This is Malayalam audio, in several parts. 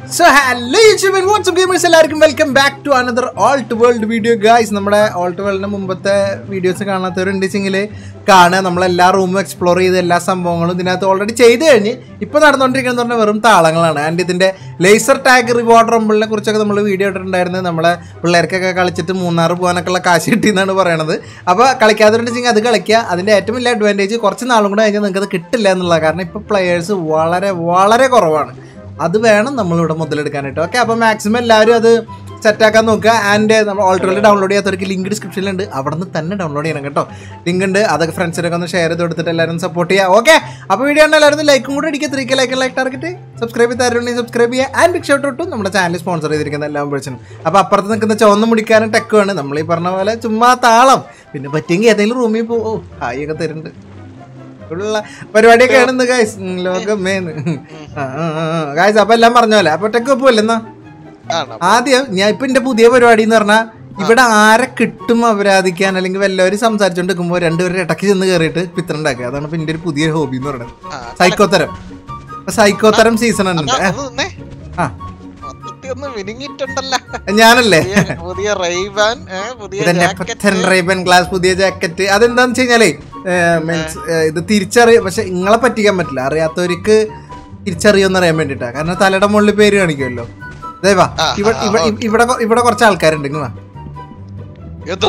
So hello YouTube WhatsApp gamers എല്ലാവർക്കും welcome back to another alt world video guys നമ്മുടെ ഓൾട്ട് വേൾഡിന്റെ മുമ്പത്തെ വീഡിയോസ് കാണാത്തവരുണ്ടെങ്കിൽ കാണുക നമ്മളെല്ലാ റൂമും എക്സ്പ്ലോർ ചെയ്ത് എല്ലാ സംഭവങ്ങളും ഇതിനകത്ത് ഓൾറെഡി ചെയ്ത് കഴിഞ്ഞ് ഇപ്പോൾ നടന്നുകൊണ്ടിരിക്കുന്നത് പറഞ്ഞാൽ വെറും താളങ്ങളാണ് ആൻഡ് ഇതിൻ്റെ ലേസർ ടാഗ് റിവാർഡ് റംബിളിനെ കുറിച്ചൊക്കെ നമ്മൾ വീഡിയോ ഇട്ടിട്ടുണ്ടായിരുന്നു നമ്മളെ പിള്ളേർക്കൊക്കെ കളിച്ചിട്ട് മൂന്നാർ പോകാനൊക്കെ ഉള്ള കാശ് കിട്ടിയെന്നാണ് പറയണത് അപ്പോൾ കളിക്കാത്തവരുണ്ടെങ്കിൽ അത് കളിക്കുക അതിൻ്റെ ഏറ്റവും വലിയ അഡ്വാൻറ്റേജ് കുറച്ച് നാളും കൂടെ കഴിഞ്ഞാൽ നിങ്ങൾക്ക് അത് കിട്ടില്ല എന്നുള്ളത് കാരണം ഇപ്പോൾ പ്ലെയേഴ്സ് വളരെ വളരെ കുറവാണ് അത് വേണം നമ്മളിവിടെ മുതലെടുക്കാനായിട്ട് ഓക്കെ അപ്പോൾ മാക്സിമം എല്ലാവരും അത് സെറ്റാക്കാൻ നോക്കുക ആൻഡ് നമ്മൾ ഓൾറെഡി ഡൗൺലോഡ് ചെയ്യാത്തവർക്ക് ലിങ്ക് ഡിസ്ക്രിപ്ഷനിലുണ്ട് അവിടെ നിന്ന് തന്നെ ഡൗൺലോഡ് ചെയ്യണം കേട്ടോ ലിങ്ക് ഉണ്ട് അതൊക്കെ ഫ്രണ്ട്സിനൊക്കെ ഒന്ന് ഷെയർ ചെയ്ത് കൊടുത്തിട്ട് എല്ലാവരും സപ്പോർട്ട് ചെയ്യുക ഓക്കെ അപ്പോൾ വീഡിയോ ഉണ്ട് എല്ലാവരും ലൈക്കും കൂടെ അടിക്കുക three like like target subscribe ചെയ്താരുണ്ടെങ്കിൽ സബ്സ്ക്രൈബ് ചെയ്യുക ആൻഡ് ബിഗ് ഷോട്ട് തൊട്ടും നമ്മുടെ ചാനൽ സ്പോൺസർ ചെയ്തിരിക്കുന്ന എല്ലാ പേഴ്സണും അപ്പോൾ അപ്പുറത്ത് നിൽക്കുന്ന ചുവന്ന മുടിക്കാനും ടെക്കുമാണ് നമ്മൾ ഈ പറഞ്ഞ പോലെ ചുമ്മാ താളം പിന്നെ പറ്റിയെങ്കിൽ ഏതെങ്കിലും റൂമിൽ പോകും ഓ ഹായ് ഒക്കെ തരുന്നുണ്ട് ഉള്ള പരിപാടിയൊക്കെ ആണെന്ന് ഗായ്സ് ലോകമേന്ന് ഗായ്സ് അപ്പൊ എല്ലാം പറഞ്ഞ പോലെ അപ്പൊ ടെക്ക് പോവല്ലേ എന്നാ ആണ്. ആദ്യം ഞാൻ ഇപ്പൊ എന്റെ പുതിയ പരിപാടി എന്ന് പറഞ്ഞാൽ ഇവിടെ ആരെ കിട്ടും അപരാധിക്കാൻ അല്ലെങ്കിൽ വല്ലവരും സംസാരിച്ചോണ്ട് നിൽക്കുമ്പോൾ രണ്ടുപേരും ഇടയ്ക്ക് ചെന്ന് കയറിയിട്ട് പിത്തറുണ്ടാക്കുക അതാണ് ഇപ്പൊ എന്റെ ഒരു പുതിയ ഹോബി എന്ന് പറയുന്നത് ആ, സൈക്കോത്തരം ഇപ്പൊ സൈക്കോത്തരം സീസൺ ഉണ്ട് അതാ, ഏ, അത് നിന്നേ. ആ മൊത്തത്തിൽ ഒന്ന് മിനുങ്ങിയിട്ടുണ്ടല്ലോ. ഞാനല്ലേ പുതിയ- പുതിയ റൈബാൻ ഏ, പുതിയ ഇതെന്റെ jacket. പത്തൻ റൈബൻ ഗ്ലാസ് പുതിയ ജാക്കറ്റ് അതെന്താന്ന് വെച്ച് കഴിഞ്ഞാലേ മീൻസ് ഇത് തിരിച്ചറിയ പക്ഷെ നിങ്ങളെ പറ്റിക്കാൻ പറ്റില്ല അറിയാത്തവർക്ക് തിരിച്ചറിയുമെന്ന് അറിയാൻ വേണ്ടിട്ടാ കാരണം തലയുടെ മുകളിൽ പേര് കാണിക്കുമല്ലോ ദയവാ ആ, ഇവിടെ ആ, ഇവിടെ ഓക്കേ. ഇവിടെ കൊ- ഇവിടെ കുറച്ച് ആൾക്കാരുണ്ട് ഇങ്ങ് വാ ഇത്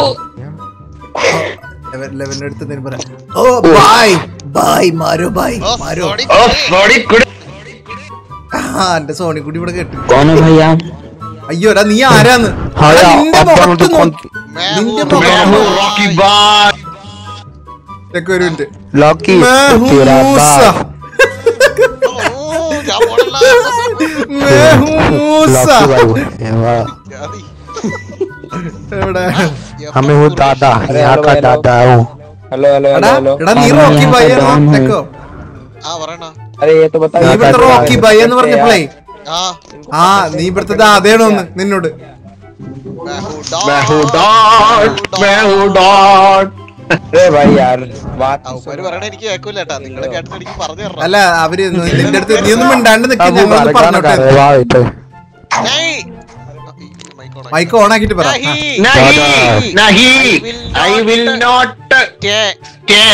ലെവൻ- ലെവന്റെ അടുത്ത് എന്തെങ്കിലും പറയാം ഓ ബായ് ബായ് മാരോ ബായ് ഓ, മാരോ sorry. ആ എന്റെ സോണിക്കുട്ടി ഇവിടെ കേട്ടു कौन है भैया അയ്യോടാ നീ ആരാന്ന് हाँ എടാ, यार നിന്റെ अब तो മുഖത്ത് कौन നോക്ക്. मैं നിന്റെ हूँ- മുഖത്ത് मैं हूँ നോക്ക്. Rocky bye. ഇതൊക്കെ ഒരു മിനിറ്റ് लॉकी मैं हूँ तेरा मूसा बाप ഓ, ഞാൻ പോണല്ലോ. मैं हूँ मूसा लॉकी भाई बोले, वाह ജാതി. എവിടെ हमें हूँ दादा यहाँ का दादा हूँ हेलो हेलो എടാ हेलो हेलो എടാ നീ അമ്മ റോക്കി ഞാൻ ബൈ ഡോൺ ടെക്കോ ആ, പറയണ. अरे ये तो बता നീ ഇവിടുത്തെ റോക്കി ബൈ എന്ന് പറഞ്ഞപ്പോഴേ ആ, ആ നീ ഇവിടുത്തെ ദാതയാണോ ഒന്ന് നിന്നോട് मैं हूँ मैं हूँ डॉट, मैं हूँ डॉट अरे भाई यार बात ആ, ഉമ്മാര് പറയണ എനിക്ക് കേൾക്കൂല കേട്ടാ നിങ്ങൾ കേട്ടിട്ട് എനിക്ക് പറഞ്ഞു തരണം അല്ല അവര് നി- നിന്റെ അടുത്ത് നീ ഒന്നും മിണ്ടാണ്ട് നിൽക്കി अब ഞങ്ങളൊന്ന് गाना പറഞ്ഞോട്ടെ गा रहे वाह इधर ഏയ്. ആ, ഈ mic on ആക്കി. മൈക്ക് ഓൺ ആക്കിട്ട് പറ ആ. नहीं नहीं नहीं I आई विल नॉट के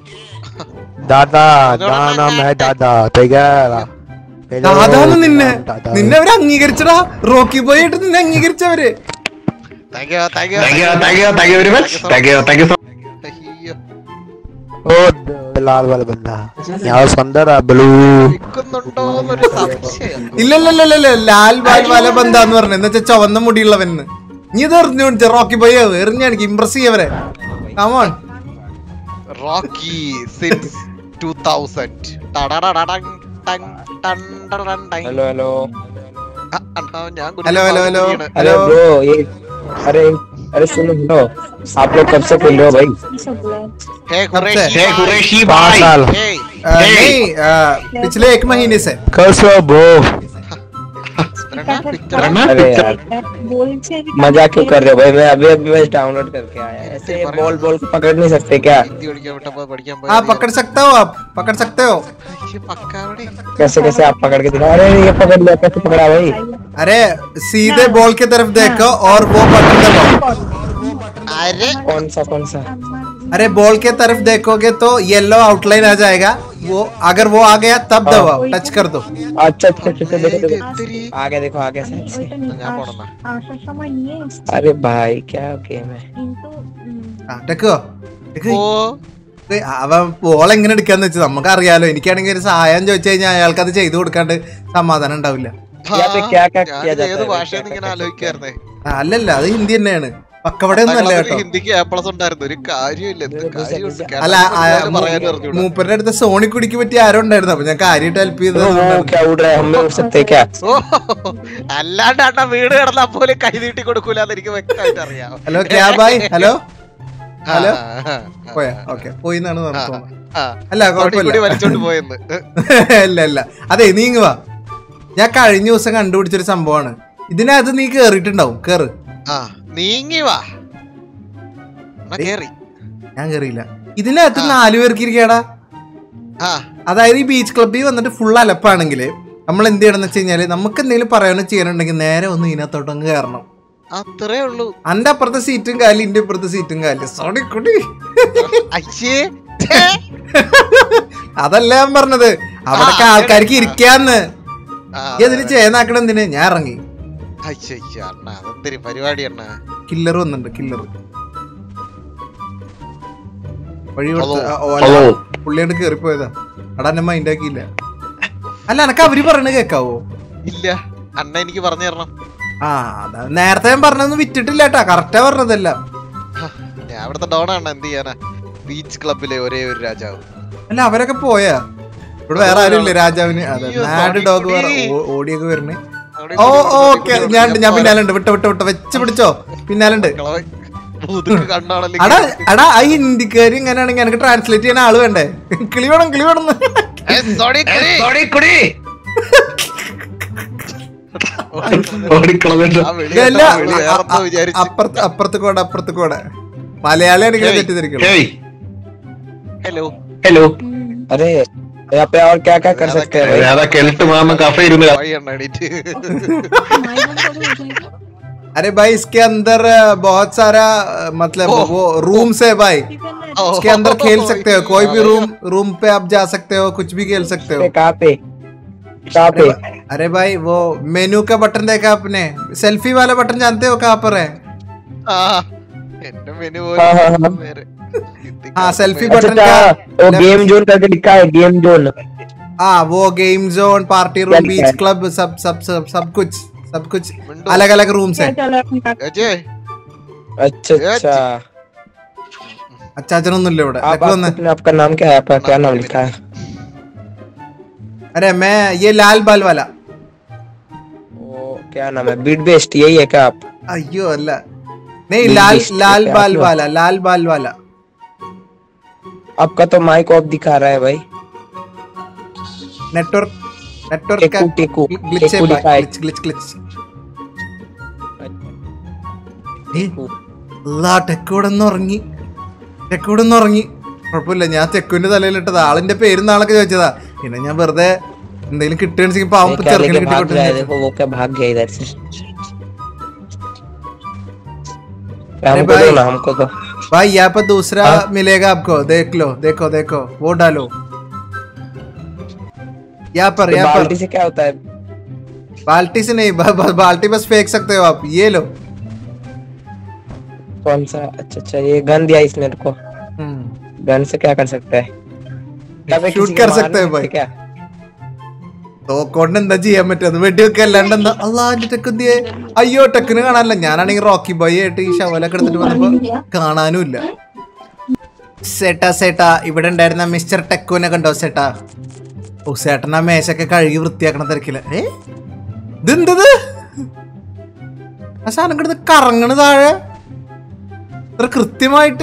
दादा दाना मैं दादा तेरा ദാതാന്ന് നിന്നെ നിന്നെ അവര് അംഗീകരിച്ചടാ റോക്കി ബോയ് ആയിട്ട് നിന്നെ അംഗീകരിച്ചവര് thank you thank you thank you thank you thank you very much thank you thank you so അയ്യോ ओ लाल वाला बंदा यहाँ सुंदर है ब्लू വിൽക്കുന്നുണ്ടോ എന്നൊരു സംശയം ഇല്ലല്ലല്ലല്ല ലാൽ ബാൽ വാല ബന്ധാന്ന് പറഞ്ഞു എന്ന് വെച്ചാൽ ചുവന്ന മുടിയുള്ളവന് നീ ഇത് എറിഞ്ഞു കാണിച്ച റോക്കി ബോയ് എറിഞ്ഞാണിക്ക് ഇമ്പ്രസ് ചെയ്യവരെ കമോൺ റോക്കി സിൻസ് 2000 ടടടടടങ് ടങ് ടൺ ടടടൻ ടങ്. हेलो हेलो ആ, അണ്ണാ, ഞാൻ ഹലോ ഹലോ ഹലോ കുടിക്കുന്ന अरे ഹലോ ब्रो ये अरे अरे सुनो सुनो आप लोग कब से खेल रहे हो भाई ഹേ ഖുറേഷി हे ഭായ്. कुरैशी पाँच भाई साल ഹേ आ, नहीं आ, पिछले एक महीने से कैसे हो ब्रो ചിത്രണ്ണ, ചിത്രണ്ണ. रहना अरे पिक्चर यार मजाक क्यों कर रहे हो भाई मैं अभी अभी बस डाउनलोड करके आया ऐसे बॉल बॉल को पकड़ नहीं सकते क्या ഹിന്ദി പഠിക്കാൻ വിട്ടപ്പോ പഠിക്കാൻ हाँ പോയത് पकड़ सकते हो आप पकड़ सकते हो അയ്യോ, പക്കാവടി. कैसे कैसे आप पकड़ के दिखा अरे ये पकड़ लिया कैसे पकड़ा भाई अरे सीधे बॉल की तरफ देखो और वो बटन दबाओ അരെ कौन सा कौन सा अरे बॉल के तरफ देखोगे तो येलो आउटलाइन आ जाएगा वो अगर वो आ गया तब दबाओ टच कर दो अच्छा अच्छा अच्छा अच्छा, देखो ഇത് देखो ഇത്തിരി आगे देखो आगे साइड से ഞാൻ പോണെന്നാ আসার সময় নিয়ে এসছি अरे भाई क्या गेम है কিন্তু উম, ആ, ടെക്കോ ടെക്ക് ഓ ഏയ് അവൻ ബോൾ എങ്ങനെ എടുക്കാന്ന് വെച്ചാൽ നമുക്ക് അറിയാലോ എനിക്കാണെങ്കിൽ ഒരു സഹായം ചോദിച്ചു കഴിഞ്ഞാൽ അയാൾക്ക് അത് ചെയ്തു കൊടുക്കാണ്ട് സമാധാനം ഉണ്ടാവില്ല यहाँ पे क्या क्या ഞാൻ किया जाता ഏത് है ഭാഷയെന്ന് ഇങ്ങനെ ആലോചിക്കായിരുന്നേ ആ, അല്ലല്ല അത് ഹിന്ദി തന്നെയാണ് പക്കവിടെ ഒന്നും അല്ല കേട്ടോ ഹിന്ദിക്ക് എ പ്ലസ് ഉണ്ടായിരുന്നു ഒരു കാര്യമില്ല എന്ത് കാര്യമുണ്ട് അല്ല ആ, പറയാൻ മൂ- അറിഞ്ഞൂടാ മൂപ്പരുടെ അടുത്ത് സോണിക്കുടിക്ക് പറ്റിയ ആരോ ഉണ്ടായിരുന്നു അപ്പൊ ഞാൻ കാര്യമായിട്ട് ഹെൽപ്പ് तो वो ചെയ്തത് क्या उड़ रहा है हम नहीं उड़ सकते क्या ഓ അല്ലാണ്ട് അണ്ണ വീട് കിടന്നാ പോലും കൈ നീട്ടി കൊടുക്കൂലെന്ന് എനിക്ക് വ്യക്തമായിട്ട് അറിയാം ഹലോ ക്യാ ബായ് ഹലോ ആ, ഹലോ ആ, ആ, പോയാ ഓക്കെ പോയി എന്നാണ് ആ, തോന്നുന്നത് ആ. അല്ല തോട്ടി കൂടി കുഴപ്പമില്ല വലിച്ചോണ്ട് പോയെന്ന് ഇല്ല ഇല്ല അതെ നീങ്ങ് വാ ഞാൻ കഴിഞ്ഞ ദിവസം കണ്ടുപിടിച്ചൊരു സംഭവമാണ് ഇതിനകത്ത് നീ കേറിയിട്ടുണ്ടാവും കേറ് ആ നീങ്ങി വാ എന്നാ കേറി ഞാൻ കേറിയില്ല ഇതിനകത്ത് നാലു പേർക്ക് ഇരിക്കടാ ആ അതായത് ഈ ബീച്ച് ക്ലബ്ബിൽ വന്നിട്ട് ഫുൾ അലപ്പാണെങ്കിൽ നമ്മൾ എന്ത് ചെയ്യണം എന്ന് വെച്ച് കഴിഞ്ഞാല് നമുക്ക് എന്തെങ്കിലും പറയാനോ ചെയ്യാനുണ്ടെങ്കിൽ നേരെ ഒന്ന് ഇതിനകത്തോട്ട് അങ്ങ് കയറണം അത്രേ ഉള്ളൂ അന്റെ അപ്പുറത്തെ സീറ്റും കാലി ഇന്റെ ഇപ്പുറത്തെ സീറ്റും കാലി സോറി കുടി അയ്യേ അതല്ല ഞാൻ പറഞ്ഞത് അവിടൊക്കെ ആ, ആൾക്കാർക്ക് ഇരിക്കാന്ന് ആ, ഈ അതിന് ചേനാക്കണ എന്തിന് ഞാൻ ഇറങ്ങി അയ്യോ അയ്യോ അണ്ണ അതെന്തൊരു പരിപാടി അണ്ണ കില്ലർ വന്നിട്ടുണ്ട് കില്ലർ വഴി കൊടുത്ത് Hello. ആ, ഓ, അല്ല, പുള്ളിയോട് കേറിപ്പോയതാ അടാ എന്നെ മൈൻഡ് ആക്കിയില്ല അല്ല എനക്ക് അവര് പറയണത് കേക്കാവോ ഇല്ല അണ്ണ എനിക്ക് പറഞ്ഞു തരണം ആ അതാ നേരത്തെ ഞാൻ പറഞ്ഞതൊന്നും വിറ്റിട്ടില്ല കേട്ടാ കറക്റ്റാ പറഞ്ഞതെല്ലാം ഹ, ഞാൻ അവിടുത്തെ ഡോൺ ആണ് എന്ത് ചെയ്യാനാ ബീച്ച് ക്ലബിലെ ഒരേ ഒരു രാജാവ് അല്ല അവരൊക്കെ പോയാ ഇവിടെ വേറെ ആരും ഇല്ല രാജാവിന് അതെ അയ്യോ, നാട് sorry, ഡോഗ് വേറെ കുടി. ഓ- ഓടിയൊക്കെ വരണേ അവിടെ ഓ ഇവിടെ ഓക്കെ ഇവിടെ ഞാൻ ഇവിടെ ഞാൻ ഇവിടെ പിന്നാലെ ഉണ്ട് വിട്ടോ വിട്ടോ വിട്ടോ വെച്ച് പിടിച്ചോ പിന്നാലെ ഉണ്ട് മക്കളെ മുതുക്ക് കണ്ണാണല്ലോ അടാ അടാ ആ ഹിന്ദിക്കാരി ഇങ്ങനെയാണെങ്കിൽ എനിക്ക് ട്രാൻസ്ലേറ്റ് ചെയ്യാൻ ആള് വേണ്ടേ കിളി വേണം കിളി വേണം ഏ, sorry, കുടി. ആ വിളി ഇതല്ല, കേട്ടോ, ആ വിളി അ- വേറെന്തോ അ- വിചാരിച്ചു. അപ്പുറത്ത് അപ്പുറത്ത് കൂടെ അപ്പുറത്ത് കൂടെ മലയാളിയാണ് ഇങ്ങനെ തെറ്റിദ്ധരിക്കണം ഹലോ हेलो अरे यहाँ पे और क्या क्या कर सकते हैं भाई ज्यादा केल्ट मामा काफी रूम में വഴി എണ്ണ എണീറ്റ് माइनस करो हो जाएगा अरे भाई इसके अंदर अ, बहुत सारा अ, मतलब ओह। वो रूम्स है भाई किधर है? इसके अंदर खेल सकते हो कोई भी रूम रूम पे आप जा सकते हो कुछ भी खेल सकते हो पे कहाँ पे कहाँ पे अरे भाई वो मेन्यू का बटन देखा आपने सेल्फी वाला बटन जानते हो कहाँ पर है ആ എന്റെ മെനു हाँ हाँ हाँ പേര് हाँ सेल्फी अच्छा बटन अच्छा का वो गेम जोन करके लिखा है गेम जोन हाँ वो गेम जोन पार्टी क्या रूम लिखा बीच है? क्लब सब सब सब सब कुछ सब कुछ मिंटू। अलग अलग रूम्स क्या है चला अपने काका അജയ് अच्छा अच्छा अच्छा അച്ഛനൊന്നുമില്ല ഇവിടെ आप ഇതൊക്കെ വന്ന് आपने आपका नाम क्या है आपका क्या नाम लिखा है अरे मैं ये लाल बाल वाला वो क्या नाम है बीट बेस्ट यही है क्या आप अयो अल्लाह नहीं नहीं, लाल इस- लाल क्या बाल हुआ? वाला लाल बाल वाला आपका तो माइक ऑफ दिखा रहा है भाई नेटवर्क नेटवर्क का टेकू टेकू ग्लिच है टेकू लिखा है ग्लिच ग्लिच ग्लिच ടെക്കൂടെന്ന് ഉറങ്ങി ടെക്കൂടെന്ന് ഉറങ്ങി കുഴപ്പമില്ല ഞാൻ തെക്കുവിന്റെ തലയിലിട്ടത് ആളിന്റെ പേരും നാളൊക്കെ ചോദിച്ചതാ പിന്നെ ഞാൻ വെറുതെ എന്തെങ്കിലും കിട്ടുകയാണെങ്കിൽ പാവം ये क्या ചെറുക്കിന് लेके भाग रहा है കിട്ടിക്കോട്ടെ देखो वो क्या भाग गया इधर से अरे हमको भाई। दो ना हमको दो भाई यहाँ पर दूसरा हाँ? मिलेगा आपको देख लो देखो देखो वो डालो यहाँ पर तो यहाँ पर बाल्टी से क्या होता है बाल्टी से नहीं ब- ब- बाल्टी बस फेंक सकते हो आप ये लो कौन सा अच्छा अच्छा ये गन दिया इसने को हम्म गन से क्या कर सकता है क्या भाई शूट किसी को कर मार सकते हैं नहीं भाई क्या തോക്കോണ്ട് എന്താ ചെയ്യാൻ പറ്റും വെടിവെക്ക അല്ലാണ്ട് എന്താ അല്ലാ എന്റെ ടെക്കുന്തിയെ അയ്യോ ടെക്കിന് കാണാനില്ല ഞാനാണെങ്കിൽ റോക്കി ബോയ് ആയിട്ട് ഈ ശവലൊക്കെ എടുത്തിട്ട് വന്നപ്പോ കാണാനും ഇല്ല സേട്ടാ സേട്ടാ ഇവിടെ ഉണ്ടായിരുന്ന മിസ്റ്റർ ടെക്കുവിനെ കണ്ടോ സേട്ടാ ഓ സേട്ടൻ ആ മേശൊക്കെ കഴുകി വൃത്തിയാക്കണ തിരക്കില്ല ഏ ഇതെന്തത് ആ സാധനം കിടന്ന് കറങ്ങണ് താഴെ ഇത്ര കൃത്യമായിട്ട്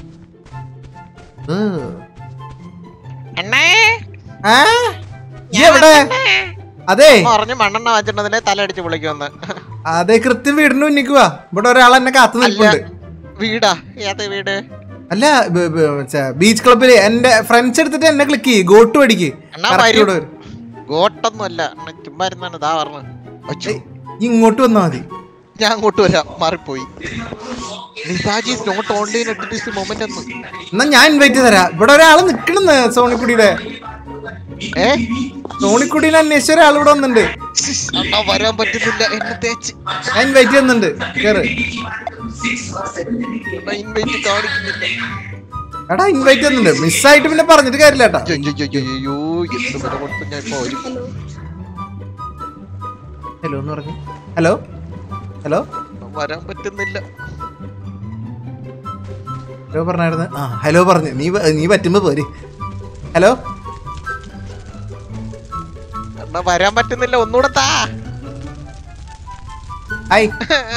ഉം. അണ്ണേ ആ? ഈ എവിടെ അതെ പറഞ്ഞു മണ്ണെണ്ണ വാങ്ങിച്ചിട്ടുണ്ടതിനെ തല അടിച്ച് വിളിക്കുമെന്ന് അതെ കൃത്യം വീടിന് മുന്നിക്ക് വാ ഇവിടെ ഒരാൾ എന്നെ കാത്തു അല്ല നിൽപ്പുണ്ട് വീടാ ഏത് വീട് അല്ല ബീച്ച് ക്ലബില് എന്റെ ഫ്രണ്ട്സ് എടുത്തിട്ട് എന്നെ ക്ലിക്ക് ചെയ്യ് ഗോട്ട് അടിക്ക് അണ്ണാ Correct വരും. ഇവിടെ വരും. ഗോട്ടൊന്നും അല്ല അണ്ണ ചുമ്മാ ഇരുന്നാണ് ഇതാ പറഞ്ഞു ഏയ്, ഈ ഇങ്ങോട്ട് വന്നാ മതി ഞാൻ അങ്ങോട്ട് വരാം മാറിപ്പോയി നിസാജി is not only at this moment എന്ന് എന്നാ ഞാൻ ഇൻവൈറ്റ് തരാം ഇവിടെ ഒരാൾ നിക്കണെന്ന് സോണിക്കുടിയുടെ ഏ സോണിക്കുടീനെ അന്വേഷിച്ച ഒരാൾ ഇവിടെ വന്നിട്ടുണ്ട് അണ്ണാ വരാൻ പറ്റുന്നില്ല എന്നെ തേച്ച് ഞാൻ ഇൻവൈറ്റ് ചെയ്യുന്നുണ്ട് കേറ് അണ്ണാ ഇൻവൈറ്റ് കാണിക്കുന്നില്ല എടാ ഇൻവൈറ്റ് ചെയ്യുന്നുണ്ട് മിസ്സായിട്ട് പിന്നെ പറഞ്ഞിട്ട് കാര്യമില്ല ഏട്ടാ അയ്യോ എന്ത് വില കൊടുത്തു ഞാൻ ഇപ്പൊ ഒരു ഹലോ എന്ന് പറഞ്ഞു ഹലോ ഹലോ വരാൻ പറ്റുന്നില്ല ഹലോ പറഞ്ഞായിരുന്നു ആ ഹലോ പറഞ്ഞു നീ വ- നീ പറ്റുമ്പോ പോര് ഹലോ അണ്ണാ വരാൻ പറ്റുന്നില്ല ഒന്നുകൂടെ താ ഹായ്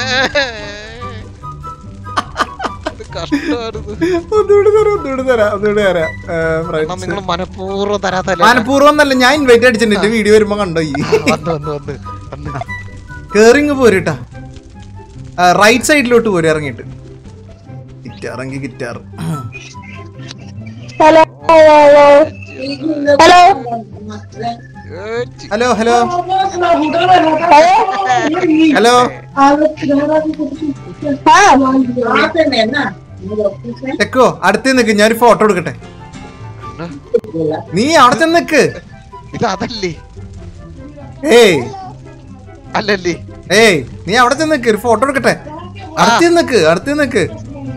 ഇത് കഷ്ടമായിരുന്നു ഒന്നുകൂടി തരാം ഒന്നുകൂടി തരാം ഒന്നുകൂടി തരാം അണ്ണാ നിങ്ങൾ മനഃപൂർവ്വം തരാത്തല്ലേ മനഃപൂർവ്വം എന്നല്ല ഞാൻ ഇൻവൈറ്റ് അടിച്ചിട്ടുണ്ട് എന്റെ വീഡിയോ വരുമ്പോ കണ്ടോ ഈ വന്ന് വന്ന് വന്ന് വന്ന് കേറിങ് പോരുട്ടാ റൈറ്റ് സൈഡിലോട്ട് പോരും ഇറങ്ങിയിട്ട് ഗിറ്റാർ എങ്കിൽ guitar hello hello hello hello hello hello ചെക്കോ അടുത്ത് നിക്ക് ഞാൻ ഒരു ഫോട്ടോ എടുക്കട്ടെ നീ അവിടെ ചെന്ന് നിക്ക് ഇത് അതല്ലേ ഏയ് അല്ലല്ലേ ഏയ് നീ അവിടെ ചെന്ന് നിക്ക് ഒരു ഫോട്ടോ എടുക്കട്ടെ അടുത്ത് ചെന്ന് നിക്ക് അടുത്ത് ചെന്ന് നിക്ക്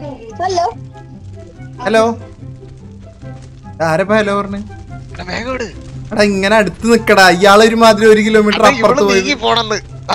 ഹലോ ആരപ്പ ഹലോ പറഞ്ഞു എടാ, വേഗം ഇട്. എടാ ഇങ്ങനെ അടുത്ത് നിക്കടാ ഇയാള് ഒരുമാതിരി ഒരു കിലോമീറ്റർ അതാ ഇവള് അപ്പുറത്ത് പോയി നീങ്ങി പോണെന്ന് ആ.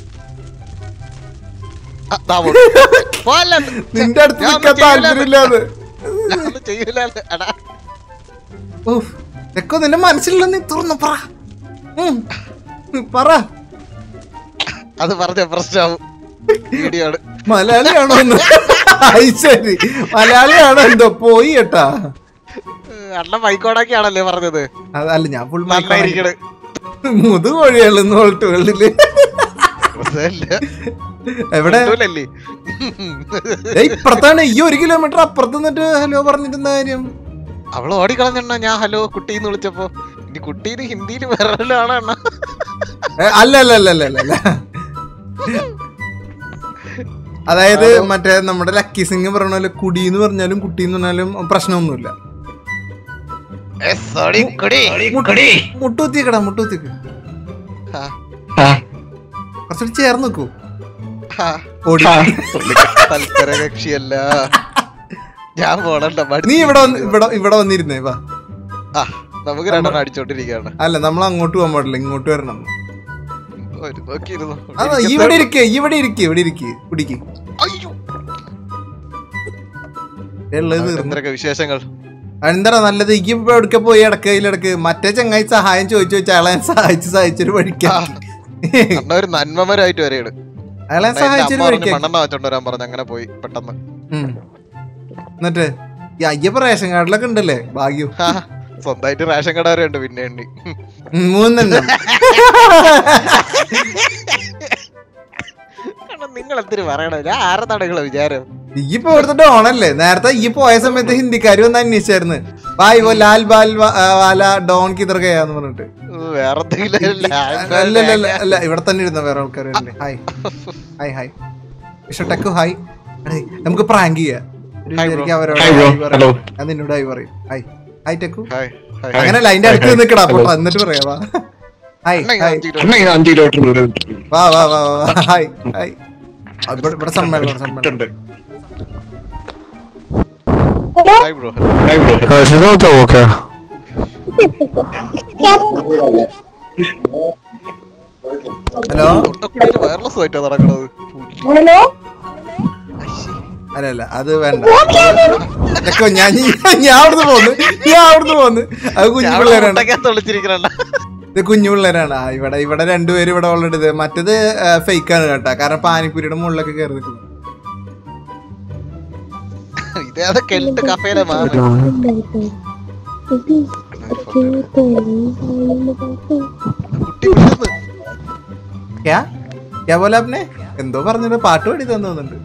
ആ, ദാ പോണു. പോലെ. നിന്റെ അടുത്ത് ഞാൻ നിക്കാൻ ഒന്നും ചെയ്യൂല. താല്പര്യമില്ലാതെ ഞാനൊന്നും ചെയ്യൂല എടാ ഓഹ് ചെക്കോ നിന്റെ മനസ്സിലുള്ള നീ തുറന്നു പറ ഉം. പറ അത് പറഞ്ഞ പ്രശ്നമാവും വീഡിയോ ആണ് മലയാളിയാണോ എന്ന് അത് ശരി മലയാളിയാണോ എന്തോ പോയി കേട്ടാ അണ്ണൻ മൈക്കോടാക്കിയാണല്ലേ പറഞ്ഞത് അതല്ല ഞാൻ ഫുൾ നന്നായിരിക്കണ് മുതു കോഴിയാളെന്ന് പറഞ്ഞിട്ട് വെള്ളില് പ്രശ്നമില്ല. എവിടെ കിട്ടൂലല്ലേ? ഏയ് ഇപ്പുറത്താണ് ഈ ഒരു കിലോമീറ്റർ അപ്പുറത്ത് നിന്നിട്ട് ഹലോ പറഞ്ഞിട്ട് എന്താ കാര്യം അവള് ഓടിക്കളഞ്ഞണ്ണ ഞാൻ ഹലോ കുട്ടീന്ന് വിളിച്ചപ്പോ ഇനി കുട്ടീന്ന് ഹിന്ദിയിൽ വേറെ വല്ലതും ആണോ അണ്ണ ഏ, അല്ല അല്ല അല്ല അല്ല അല്ല അല്ല അതായത് മറ്റേ നമ്മുടെ ലക്കി സിംഗ് പറഞ്ഞ പോലെ കുടി എന്ന് പറഞ്ഞാലും കുട്ടി എന്ന് പറഞ്ഞാലും പ്രശ്നമൊന്നുമില്ല മുട്ടൂത്തിക്കടാ മുട്ടൂത്തിക്ക് കുറച്ചുകൂടി ചേർന്ന് നിൽക്കൂ ഓടി തൽപര കക്ഷിയല്ല ഞാൻ പോണണ്ട മടി നീ ഇവിടെ വന്ന് ഇവിടെ ഇവിടെ വന്നിരുന്നേ വാ ആ നമുക്ക് രണ്ടെണ്ണം അടിച്ചോണ്ടിരിക്കാണ് അല്ല നമ്മൾ അങ്ങോട്ട് പോകാൻ പാടില്ല ഇങ്ങോട്ട് വരണം ഒരു നോക്കിയിരുന്നു ആ ഈ ഇവിടെ ഇരിക്കേ ഈ ഇവിടെ ഇരിക്കേ ഇവിടെ ഇരിക്കേ കുടിക്ക് അയ്യോ ഉള്ളത് തീർന്നു എന്തൊക്കെ വിശേഷങ്ങൾ എന്താ നല്ലത് ഈ ഇപ്പൊ എവിടക്കെ പോയി ഇടക്ക് ഇതിലിടക്ക് മറ്റേ ചങ്ങായി സഹായം ചോദിച്ചു വെച്ചാൽ അയാളെ ഞാൻ സഹായിച്ച് സഹായിച്ചൊരു വഴിക്കാ അണ്ണ ഒരു നന്മമരായിട്ട് വരെയാണ് അയാളെ ഞാൻ എന്റെ സഹായിച്ചൊരു അമ്മ പറഞ്ഞു വഴിക്കാ മണ്ണെണ്ണ വെച്ചോണ്ട് വരാൻ പറഞ്ഞു അങ്ങനെ പോയി പെട്ടെന്ന് ഉം. എന്നിട്ട് ഈ അയ്യപ്പ റേഷൻ കാർഡിലൊക്കെ ഉണ്ടല്ലേ ഭാഗ്യം ആ, സ്വന്തമായിട്ട് റേഷൻ കട വരെ ഉണ്ട് പിന്നെ എണ്ണി ഉം, മൂന്നെണ്ണം നിങ്ങൾ എന്തിനു പറയണ ഞാൻ ആരെന്നാണ് നിങ്ങളെ വിചാരം ഈ ഇപ്പൊ ഇവിടുത്തെ ഡോണല്ലേ നേരത്തെ ഈ പോയ സമയത്ത് ഹിന്ദിക്കാർ വന്ന് അന്വേഷിച്ചായിരുന്നു ബായ് ഓ ലാൽ ബാൽ വ- ആ, വാല ഡോൺ കിതർ ഗയാന്ന് പറഞ്ഞിട്ട് ഉം, വേറെ എന്തെങ്കിലും അല്ല അല്ല അല്ല അല്ല ഇവിടെ തന്നെ ഇരുന്ന വേറെ ആൾക്കാർ ഹായ് ഹായ് ഹായ് ഇഷ്ടട്ടക്കു ഹായ് എടേ, നമുക്ക് പ്രാങ്ക് ചെയ്യാം ഒരു Hi, bro. വിചാരിക്കും അവരോട് Hi, bro. hi പറയും. Hello. ഞാൻ നിന്നോട് ഹായ് പറയും ഹായ് ഹായ് ടെക്കു ഹായ് ഹായ് അങ്ങനല്ല അതിന്റെ അടുത്ത് നിൽക്കടാ പൊട്ടാ എന്നിട്ട് പറയാ ഹായ് അണ്ണ ഹായ് ഇങ്ങനെ അണ്ണ ഇത് അഞ്ച് കിലോമീറ്റർ ദൂരം വാ വാ വാ വാ ഹായ് ഹായ് ആ, ഇവിടെ ഇവിടെ സമ്മേളനം ഇവിടെ സമ്മേളനം ഉണ്ട് ഹായ് ബ്രോ Что ഓക്കെ ഹലോ തൊട്ടക്കുടിയിൽ വയർലെസ് ആയിട്ടാ നടക്കണത് അല്ല അല്ല അത് വേണ്ട ടെക്കോ ഞാൻ ഞാൻ അവിടുന്ന് പോന്ന് ഞാൻ അവിടുന്ന് പോന്ന് അത് കുഞ്ഞു പിള്ളേരാണ് മുട്ടക്കകത്ത് വിളിച്ചിരിക്കണ ഇത് കുഞ്ഞു പിള്ളേരാണ് ആ, ഇവിടെ ഇവിടെ രണ്ടുപേരും ഇവിടെ ഓൾറെഡി ഇത് മറ്റേത് ഫേക്ക് ആണ് കേട്ടാ കാരണം പാനിപ്പൂരിയുടെ മുകളിലൊക്കെ കയറി നിൽക്കുന്നു ഇതേതാ കെൽട്ട് കഫേലെ മാറി കുട്ടി വിളിച്ചത് ക്യാ ക്യാ പോലെ അപ്പനെ എന്തോ പറഞ്ഞിട്ട് പാട്ട് പാടി തന്നുന്നുണ്ട്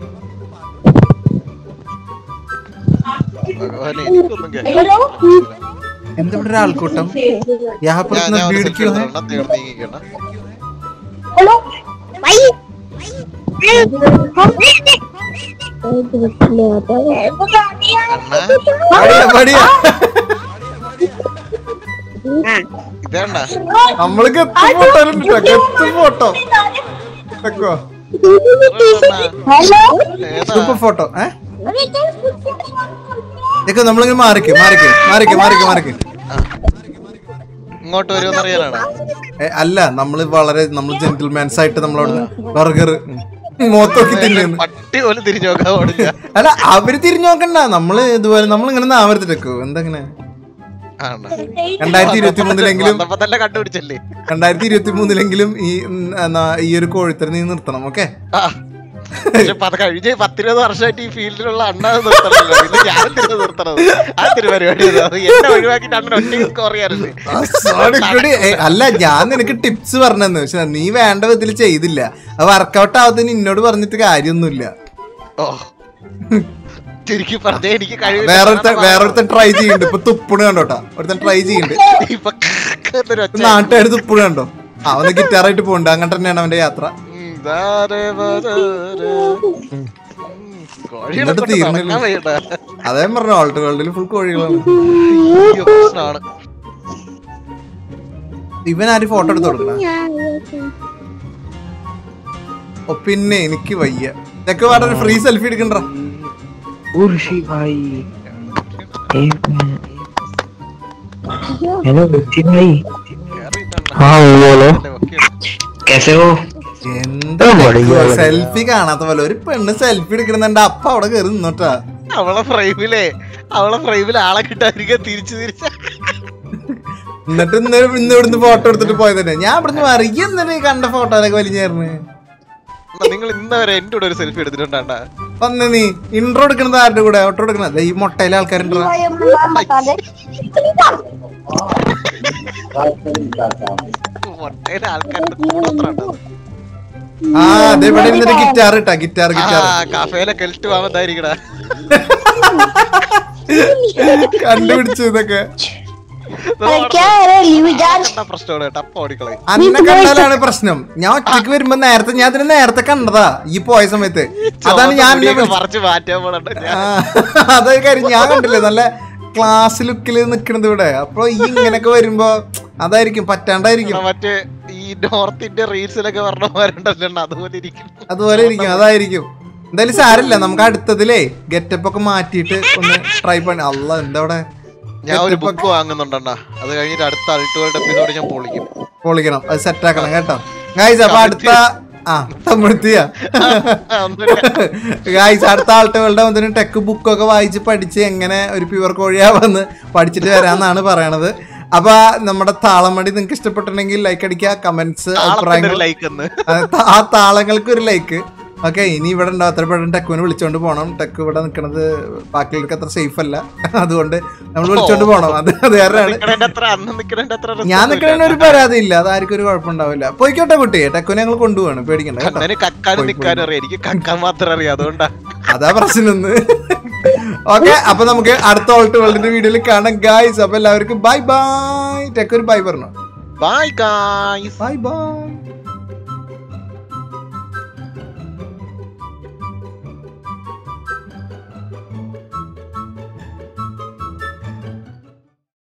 ഭഗവാനെ എനിക്കൊന്നും കേൾക്കാം എന്താ ഇവിടെ ഒരു ആൾക്കൂട്ടം യാ पर ഞാൻ इतना ഞാൻ ഒരു भीड़ സെൽഫി क्यों है എടുത്തോളാം തീർന്ന് നീങ്ങിക്കണം അണ്ണാ പഠിയാ പഠിയാ ഇതേണ്ട നമ്മൾക്ക് എത്ര ഫോട്ടോ എത്ര ഫോട്ടോ വെക്കോ സൂപ്പർ ഫോട്ടോ ഏ ഇതൊക്കെ നമ്മളിങ്ങനെ മാറിക്ക് മാറിക്ക് മാറിക്ക് മാറിക്ക് മാറിക്ക് ഇങ്ങോട്ട് വരുമെന്ന് അറിയാനാണ് ഏ, അല്ല നമ്മള് വളരെ നമ്മൾ ജെന്റിൽമാൻസ് ആയിട്ട് നമ്മളവിടെ ബർഗർ മോത്തോക്കി തിന്നുന്നു പട്ടി പോലും തിരിഞ്ഞു നോക്കാൻ പാടില്ല അല്ല അവര് തിരിഞ്ഞു നോക്കണ്ട നമ്മള് ഇതുപോലെ നമ്മളിങ്ങനെ നാമരത്തിലെക്കോ എന്തെങ്ങനെ ആണ് രണ്ടായിരത്തി ഇരുപത്തി മൂന്നിലെങ്കിലും വന്നപ്പോ തന്നെ കണ്ടുപിടിച്ചല്ലേ രണ്ടായിരത്തി ഇരുപത്തി മൂന്നിലെങ്കിലും ഈ ഉം, എന്നാ, ഈ ഒരു കോഴിത്തരം നീ നിർത്തണം ഓക്കെ ആ. പക്ഷെ പത് കഴിഞ്ഞ പത്തിരുപത് വർഷമായിട്ട് ഈ ഫീൽഡിലുള്ള അണ്ണ നിർത്തണല്ലോ പിന്നെ ഞാൻ തിരിച്ചു നിർത്തണത് ആ തിരുപരിപാടി അത് എന്നെ ഒഴിവാക്കിട്ട് അണ്ണൻ ഒറ്റ സ്കോർ ചെയ്യാറുണ്ട് അല്ല ഞാൻ നിനക്ക് ടിപ്സ് പറഞ്ഞെന്ന് പക്ഷെ നീ വേണ്ട വിധത്തിൽ ചെയ്തില്ല അത് വർക്കൗട്ട് ആവത്തിന് എന്നോട് പറഞ്ഞിട്ട് കാര്യമൊന്നുമില്ല ഓ ചുരുക്കി പറഞ്ഞേ എനിക്ക് കഴിവില്ല വേറൊരുത്തൻ വേറൊരുത്തൻ ട്രൈ ചെയ്യുന്നുണ്ട് ഇപ്പൊ തുപ്പണ് കണ്ടോട്ടാ ഒരുത്തൻ ട്രൈ ചെയ്യുന്നുണ്ട് ഇപ്പൊ എന്നൊരു ഒച്ച നാട്ടുകാർ തുപ്പുഴ കണ്ടോ അവന് ഗിറ്റാറായിട്ട് പോകണ്ട അങ്ങോട്ട് തന്നെയാണ് അവന്റെ യാത്ര ഉം, ദാരെ ബദാരെ. ഉം, കോഴികളെ എന്നിട്ട് കൊണ്ട് തീർന്നില്ല. നടക്കാൻ വയ്യടാ. അതേ പറഞ്ഞു ഓൾട്ട് വേൾഡിൽ ഫുൾ കോഴികളാണ് അയ്യോ, പ്രശ്നമാണ് ഇവൻ ആര് ഫോട്ടോ എടുത്ത് കൊടുക്കണ ഓ പിന്നെ എനിക്ക് വയ്യ ഇതൊക്കെ പാടെ ഒരു ഫ്രീ സെൽഫി എടുക്കണ്ട उर्शी भाई एक मिनट हेलो उर्शी भाई കേറിയിട്ടുണ്ട്. हाँ बोलो അല്ലേ, ഒക്കെയാണ്. कैसे हो എന്താ പഠിക്കാ, പഠിക്കാ. സെൽഫി കാണാത്ത പോലെ ഒരു പെണ്ണ് സെൽഫി എടുക്കണെന്നുണ്ട് അപ്പ അവിടെ കയറി നിന്നോട്ടാ അവളെ ഫ്രെയിമിലെ അവളെ ഫ്രെയിമിൽ ആളെ കിട്ടാതിരിക്കാൻ തിരിച്ചു തിരിച്ച് എന്നിട്ട് ഇന്ന് ഇന്ന് ഇവിടുന്ന് ഫോട്ടോ എടുത്തിട്ട് പോയതന്നെ ഞാൻ ഇവിടുന്ന് അറിയ എന്നിട്ട് ഈ കണ്ട ഫോട്ടോയിലൊക്കെ വലിഞ്ഞേർന്ന് നിങ്ങൾ ഇന്നവരെ എന്റെ കൂടെ ഒരു സെൽഫി എടുത്തിട്ടുണ്ടാ വന്ന് നീ ഇൻട്രോ എടുക്കണത് ആരുടെ കൂടെ ഓട്ടോ എടുക്കണത് ദേ ഈ മുട്ടയിലെ ആൾക്കാരുണ്ടോ മൊട്ടയിലെ ആൾക്കാരുടെ കൂടോത്രം ആ അതെ ഇവിടെ ഇരുന്നിട്ട് ഗിറ്റാർ ഇട്ടാ ഗിറ്റാർ ഗിറ്റാർ കഫേലെ കെൽറ്റ് വാമത്തായിരിക്കടാ കണ്ടുപിടിച്ചു ഇതൊക്കെ പ്രശ്നമാണ് ടപ്പ ഓടിക്കളെ അന്നെ കണ്ടാലാണ് പ്രശ്നം ഞാൻ ഒറ്റയ്ക്ക് വരുമ്പോ നേരത്തെ ഞാൻ അതിന് നേരത്തെ കണ്ടതാ ഈ പോയ സമയത്ത് അതാണ് ഞാൻ എന്നെ വിളിച്ചത്. പറിച്ച് മാറ്റാൻ പോണണ്ട ആ, അതൊരു കാര്യം ഞാൻ കണ്ടില്ലേ നല്ല ക്ലാസ് ലുക്കില് നിക്കണത് ഇവിടെ അപ്പൊ ഈ ഇങ്ങനൊക്കെ വരുമ്പോ അതായിരിക്കും പറ്റാണ്ടായിരിക്കും മറ്റേ ഈ നോർത്ത് ഇന്ത്യ റീൽസിലൊക്കെ പറഞ്ഞമാരുണ്ടല്ലോ അതുപോലെ ഇരിക്കും അതുപോലെ ഇരിക്കും അതായിരിക്കും എന്തായാലും സാരില്ല നമുക്ക് അടുത്തതിലേ ഗെറ്റപ്പ് ഒക്കെ മാറ്റിയിട്ട് ഒന്ന് ട്രൈ പണി അല്ല എന്താ അവിടെ ഞാൻ ഒരു ബുക്ക് വാങ്ങുന്നുണ്ടണ്ണ അത് കഴിഞ്ഞിട്ട് അടുത്ത അൾട്ടുകളുടെ എപ്പിസോഡ് ഞാൻ പൊളിക്കും പൊളിക്കണം അത് സെറ്റ് ആക്കണം കേട്ടോ ഗായ്സ് അപ്പൊ അടുത്ത ആ തമിഴ്ത്തിയ ഗായ്സ് അടുത്ത ആൾട്ടുകളുടെ മുതലും ടെക് ബുക്കൊക്കെ വായിച്ച് പഠിച്ച് എങ്ങനെ ഒരു പ്യുവർ കോഴിയാവെന്ന് പഠിച്ചിട്ട് വരാന്നാണ് പറയണത് അപ്പൊ നമ്മുടെ താളമടി നിങ്ങൾക്ക് ഇഷ്ടപ്പെട്ടിട്ടുണ്ടെങ്കിൽ ലൈക്ക് അടിക്കുക കമന്റ്സ് അഭിപ്രായങ്ങൾ ലൈക്ക് എന്ന് ആ താ- ആ താളങ്ങൾക്ക് ഒരു ലൈക്ക് ഓക്കെ ഇനി ഇവിടെ ഉണ്ടാവും അത്ര പെട്ടെന്ന് ടെക്കുവിനെ വിളിച്ചോണ്ട് പോകണം ടെക്ക് ഇവിടെ നിൽക്കുന്നത് ബാക്കിയുള്ളവർക്ക് അത്ര സേഫ് അല്ല അതുകൊണ്ട് നമ്മൾ വിളിച്ചോണ്ട് പോകണം അത് അത് കാരണമാണ് നിക്കണേന്റെ അത്ര അന്ന് നിക്കണേന്റെ അത്ര രസം ഞാൻ നിൽക്കണ ഒരു പരാതി ഇല്ല അതാർക്കും ഒരു കുഴപ്പമുണ്ടാവില്ല പോയിക്കോട്ടെ കുട്ടി ടെക്കുവിനെ ഞങ്ങൾ കൊണ്ടുപോകണം പേടിക്കണ്ട കേട്ടോ അന്നേരം കക്കാനും നിക്കാനും അറിയാം എനിക്ക് കക്കാൻ മാത്രം അറിയാം അതുകൊണ്ടാ അതാ പ്രശ്നം ഓക്കെ അപ്പൊ നമുക്ക് അടുത്ത ഓൾട്ട് വേൾഡിന്റെ വീഡിയോയിൽ കാണാം ഗായ്സ് അപ്പൊ എല്ലാവർക്കും ബൈ ബൈ ടെക്ക് ഒരു ബൈ പറഞ്ഞു ബൈ ഗായ്സ് ബൈ ബൈ